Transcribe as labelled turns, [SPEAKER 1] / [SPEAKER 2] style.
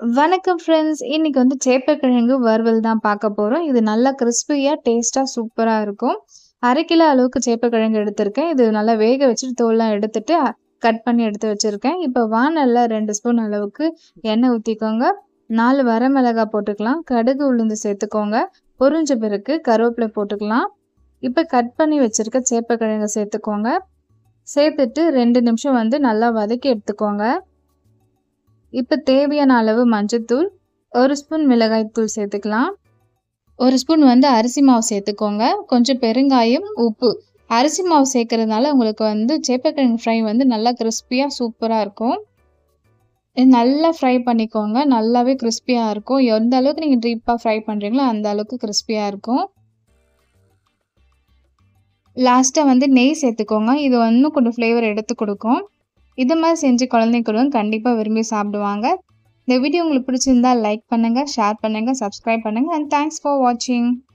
[SPEAKER 1] வணக்கம் ஃப்ரெண்ட்ஸ். இன்னைக்கு வந்து சேப்பக்கிழங்கு வறுவல் தான் பார்க்க போறோம். இது நல்லா கிரிஸ்பியா, டேஸ்ட்டா சூப்பரா இருக்கும். 1/2 கிலோ அளவுக்கு சேப்பக்கிழங்கு எடுத்திருக்கேன். இது நல்லா வேக வச்சுட்டு தோல்லாம் எடுத்துட்டு, அ கட் பண்ணி எடுத்து வச்சிருக்கேன். இப்போ வாணல்ல 2 ஸ்பூன் அளவுக்கு எண்ணெய் ஊத்திக்கோங்க. 4 வரமிளகா போட்டுக்கலாம். கடுகு, உளுந்து சேர்த்துக்கோங்க. பொரிஞ்ச பிறகு கருவேப்பிலை போட்டுக்கலாம். இப்போ கட் பண்ணி வச்சிருக்க சேப்பக்கிழங்க சேர்த்துக்கோங்க. சேர்த்துட்டு 2 நிமிஷம் வந்து நல்லா வதக்கி எடுத்துக்கோங்க. இப்போ தேவையான அளவு மஞ்சத்தூள், 1 ஸ்பூன் மிளகாய் தூள் சேர்த்துக்கலாம். 1 ஸ்பூன் வந்து அரிசி மாவு சேர்த்துக்கோங்க. கொஞ்சம் பெருங்காயம், உப்பு. அரிசி மாவு சேர்க்கறதுனால உங்களுக்கு வந்து சேப்பக்கிழங்கு ஃப்ரை வந்து நல்லா கிரிஸ்பியா சூப்பரா இருக்கும். இது நல்லா ஃப்ரை பண்ணிக்கோங்க. நல்லாவே கிரிஸ்பியா இருக்கும். எந்த அளவுக்கு நீங்க டீப்பா ஃப்ரை பண்றீங்களோ, அந்த அளவுக்கு கிரிஸ்பியா இருக்கும். லாஸ்ட்டா வந்து நெய் சேர்த்துக்கோங்க. இது இன்னும் கொஞ்சம் ஃப்ளேவர் எடுத்து குடுக்கும். இது மாரி செஞ்சு குழந்தைக்கு குடுங்க. கண்டிப்பா விரும்பி சாப்பிடுவாங்க. இந்த வீடியோ உங்களுக்கு பிடிச்சிருந்தா லைக் பண்ணுங்க, ஷேர் பண்ணுங்க, சப்ஸ்கிரைப் பண்ணுங்க அண்ட் தேங்க்ஸ் ஃபார் வாட்சிங்.